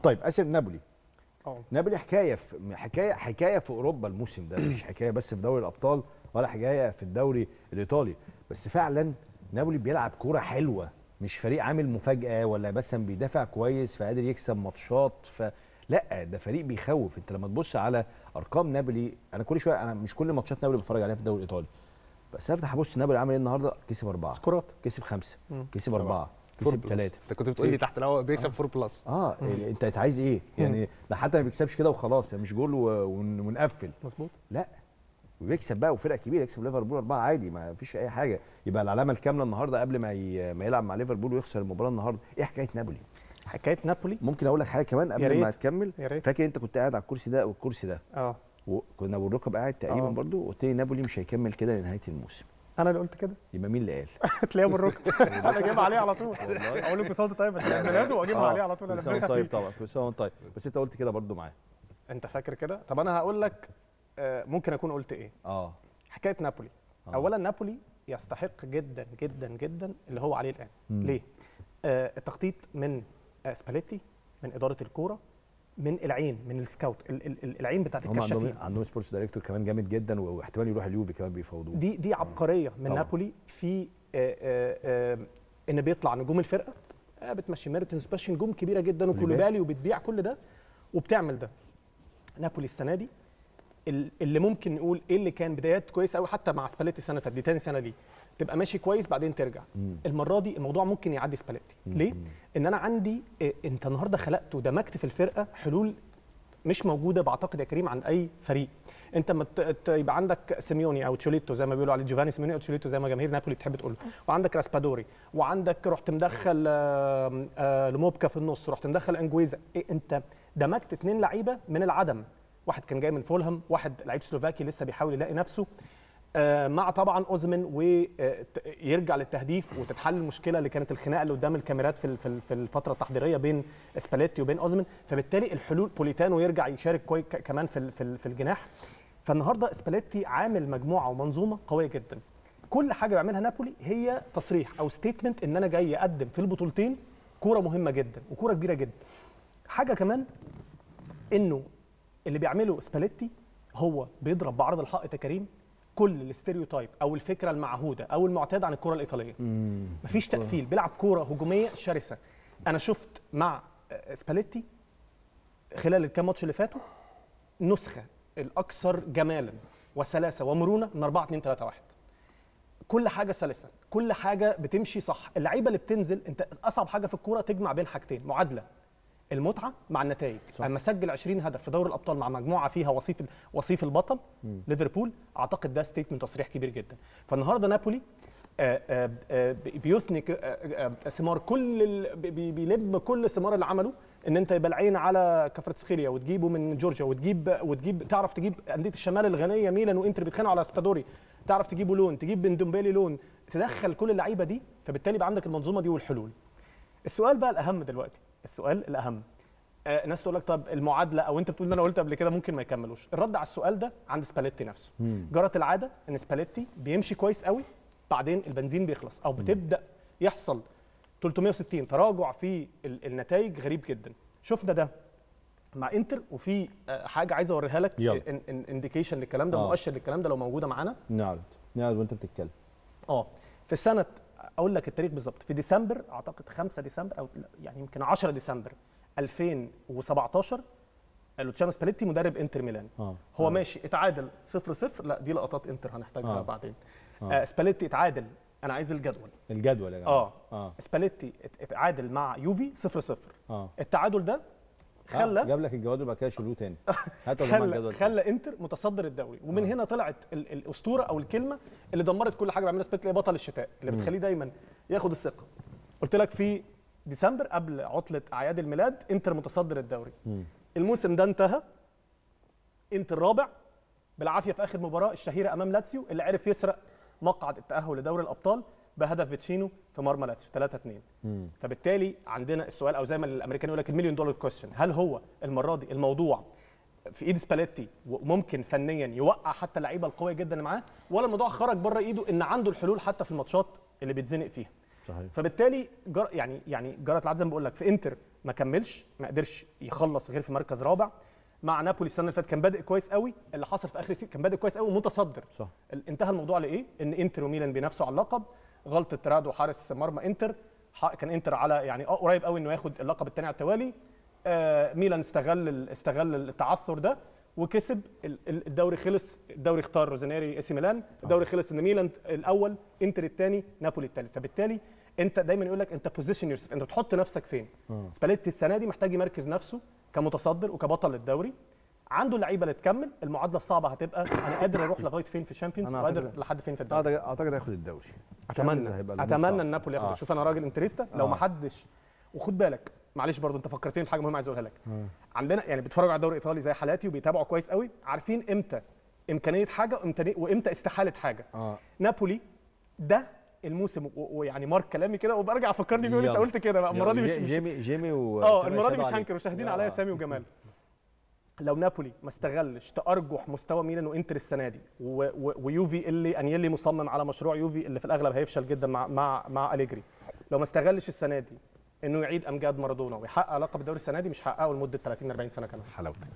طيب اسف نابولي اه نابولي حكايه في حكايه حكايه في اوروبا الموسم ده مش حكايه بس في دوري الابطال ولا حكايه في الدوري الايطالي بس فعلا نابولي بيلعب كوره حلوه مش فريق عامل مفاجاه ولا مثلا بيدافع كويس فقادر يكسب ماتشات ف لا ده فريق بيخوف انت لما تبص على ارقام نابولي انا كل شويه انا مش كل ماتشات نابولي بتفرج عليها في الدوري الايطالي بس افتح ابص نابولي عامل ايه النهارده كسب اربعه سكورات كسب خمسه مم. كسب اربعه فور كسب بلس. ثلاثه انت كنت بتقول لي تحت الهواء بيكسب فور بلس اه انت انت عايز ايه يعني ده حتى ما بيكسبش كده وخلاص يعني مش جول و- ون- ونقفل مظبوط لا وبيكسب بقى وفرقه كبيره يكسب ليفربول اربعه عادي ما فيش اي حاجه يبقى العلامه الكامله النهارده قبل ما ي... ما يلعب مع ليفربول ويخسر المباراه النهارده ايه حكايه نابولي حكايه نابولي ممكن اقول لك حاجه كمان يا قبل ريت. ما تكمل يا ريت فاكر انت كنت قاعد على الكرسي ده والكرسي ده اه وكنا والركب قاعد تقريبا آه. برضو قلت لي نابولي مش هيكمل كده لنهايه الموسم انا اللي قلت كده يبقى مين اللي قال تلاقيها بالركب انا جايبها عليه على طول والله. اقول له كل سنه وأنت طيب عشان عيد ميلاده واجيبها آه، عليه على طول كل سنة وأنت البسها طيب فيه طبعا كل سنه وأنت طيب بس انت قلت كده برضو معاه انت فاكر كده طب انا هقول لك آه، ممكن اكون قلت ايه اه حكايه نابولي آه. اولا نابولي يستحق جدا جدا جدا اللي هو عليه الان مم. ليه آه التخطيط من آه سباليتي من اداره الكوره من العين من السكاوت ال- ال- ال- العين بتاعت هم عندهم الكشافين عندهم سبورتس دايركتور كمان جامد جدا واحتمال يروح اليوفي كمان بيفاوضوه دي دي عبقريه من طبعاً. نابولي في آه آه آه ان بيطلع نجوم الفرقه آه بتمشي ميرتنز بتمشي نجوم كبيره جدا وكولوبالي وبتبيع كل ده وبتعمل ده نابولي السنه دي ال- اللي ممكن نقول ايه اللي كان بدايات كويسه قوي حتى مع سباليتي السنه اللي فاتت دي تاني سنه ليه تبقى ماشي كويس بعدين ترجع مم. المره دي الموضوع ممكن يعدي سباليتي مم. ليه مم. ان انا عندي إيه انت النهارده خلقت ودمجت في الفرقه حلول مش موجوده بعتقد يا كريم عند اي فريق انت لما ت- ت- يبقى عندك سيميوني او تشوليتو زي ما بيقولوا عليه جوفاني سيميوني او تشوليتو زي ما جماهير نابولي بتحب تقول وعندك راسبادوري وعندك رحت مدخل آم، آه، لموبكا في النص رحت مدخل انجويزا إيه انت دمجت اثنين لعيبه من العدم واحد كان جاي من فولهام واحد لعيب سلوفاكي لسه بيحاول يلاقي نفسه آه، مع طبعا اوزمن ويرجع للتهديف وتتحل المشكله اللي كانت الخناقه اللي قدام الكاميرات في ال- في ال- في الفتره التحضيريه بين سباليتي وبين اوزمن فبالتالي الحلول بوليتانو يرجع يشارك كوي ك- كمان في ال- في ال- في الجناح فالنهارده سباليتي عامل مجموعه ومنظومه قويه جدا كل حاجه بيعملها نابولي هي تصريح او ستيتمنت ان انا جاي اقدم في البطولتين كوره مهمه جدا وكوره كبيره جدا حاجه كمان انه اللي بيعمله سباليتي هو بيضرب بعرض الحائط يا كريم كل الاستيريوتايب او الفكره المعهوده او المعتاده عن الكره الايطاليه مفيش تقفيل بيلعب كوره هجوميه شرسه انا شفت مع آه، سباليتي خلال الكام ماتش اللي فاتوا نسخه الاكثر جمالا وسلاسه ومرونه من 4 2 3 1 كل حاجه سلسه كل حاجه بتمشي صح اللعيبه اللي بتنزل انت اصعب حاجه في الكوره تجمع بين حاجتين معادله المتعه مع النتائج صح. اما سجل 20 هدف في دوري الابطال مع مجموعه فيها وصيف وصيف البطل ليفربول اعتقد ده ستيتمنت تصريح كبير جدا فالنهارده نابولي آه، آه، آه، بيثني ك- آه، آه، ثمار كل ال- بي- بيلم كل ثمار اللي عمله ان انت يبقى العين على كفرتسخيليا وتجيبه من جورجيا وتجيب وتجيب تعرف تجيب انديه الشمال الغنيه ميلان وانتر بيتخانقوا على سبادوري تعرف تجيبه لون تجيب بن دومبيلي لون تدخل كل اللعيبه دي فبالتالي يبقى عندك المنظومه دي والحلول السؤال بقى الاهم دلوقتي السؤال الاهم آه ناس تقول لك طب المعادله او انت بتقول ان انا قلت قبل كده ممكن ما يكملوش الرد على السؤال ده عند سباليتي نفسه جرت العاده ان سباليتي بيمشي كويس قوي بعدين البنزين بيخلص او بتبدا يحصل 360 تراجع في ال- النتائج غريب جدا شفنا ده مع انتر وفي آه، حاجه عايز اوريها لك يلا. انديكيشن للكلام ده آه. مؤشر للكلام ده لو موجوده معانا نعرض نعرض وانت بتتكلم اه في سنه اقول لك التاريخ بالظبط في ديسمبر اعتقد 5 ديسمبر او لا، يعني يمكن 10 ديسمبر 2017 لوتشانو سباليتي مدرب انتر ميلان اه هو آه. ماشي اتعادل 0 0 لا دي لقطات انتر هنحتاجها آه. بعدين آه. آه. سباليتي اتعادل انا عايز الجدول الجدول يا جماعه اه اه سباليتي ات- اتعادل مع يوفي 0 0 اه التعادل ده خلى آه. جاب لك الجواد وبعد كده شيلوه تاني هاتوا يا جماعه خلى الجدول خلى انتر متصدر الدوري ومن هنا طلعت ال- الاسطوره او الكلمه اللي دمرت كل حاجه بيعملها سبيتلي بطل الشتاء اللي بتخليه دايما ياخد الثقه قلت لك في ديسمبر قبل عطله اعياد الميلاد انتر متصدر الدوري مم. الموسم ده انتهى انتر رابع بالعافيه في اخر مباراه الشهيره امام لاتسيو اللي عرف يسرق مقعد التاهل لدوري الابطال بهدف فيتشينو في مرمى لاتسيو 3 2 مم. فبالتالي عندنا السؤال او زي ما الامريكان يقول لك المليون دولار كويستشن هل هو المره دي الموضوع في ايد سباليتي وممكن فنيا يوقع حتى اللعيبه القويه جدا اللي معاه ولا الموضوع خرج بره ايده ان عنده الحلول حتى في الماتشات اللي بيتزنق فيها صحيح فبالتالي جر يعني يعني جرت العاده زي ما بقول لك في انتر ما كملش ما قدرش يخلص غير في مركز رابع مع نابولي السنه اللي فاتت كان بادئ كويس قوي اللي حصل في اخر السيزون كان بادئ كويس قوي ومتصدر صح ال- انتهى الموضوع لايه؟ ان انتر وميلان بينافسوا على اللقب غلطه ترادو حارس مرمى انتر ح- كان انتر على يعني اه قريب قوي انه ياخد اللقب الثاني على التوالي آه ميلان استغل ال- استغل التعثر ده وكسب ال- ال- الدوري خلص الدوري اختار روزانيري اسي ميلان الدوري خلص ان ميلان الاول انتر الثاني نابولي الثالث فبالتالي انت دايما يقول لك انت بوزيشن يور انت بتحط نفسك فين سباليتي السنه دي محتاج يمركز نفسه كمتصدر وكبطل للدوري عنده اللعيبه اللي تكمل المعادله الصعبه هتبقى انا قادر اروح لغايه فين في الشامبيونز أنا وقادر أعتقد- لحد فين في الدوري اعتقد اعتقد هياخد الدوري اتمنى هيبقى الأمور صعبة. اتمنى ان نابولي ياخد آه. شوف انا راجل انتريستا لو آه. ما حدش وخد بالك معلش برضو انت فكرتني بحاجه مهمه عايز اقولها لك عندنا يعني بيتفرجوا على الدوري الايطالي زي حالاتي وبيتابعوا كويس قوي عارفين امتى امكانيه حاجه وامتى وامتى استحاله حاجه اه نابولي ده الموسم و- ويعني مارك كلامي كده وبرجع افكرني بيه انت يلا. قلت كده بقى المره دي مش جي- مش- جيمي جيمي و اه سامي المره دي شهدوا مش عليك. هنكر وشاهدين آه. عليا سامي وجمال لو نابولي ما استغلش تارجح مستوى ميلان وانتر السنه دي و... و... ويوفي اللي انيلي مصمم على مشروع يوفي اللي في الاغلب هيفشل جدا مع مع مع اليجري لو ما استغلش السنه دي انه يعيد امجاد مارادونا ويحقق لقب الدوري السنه دي مش هيحققه لمده 30 40 سنه كمان حلاوتك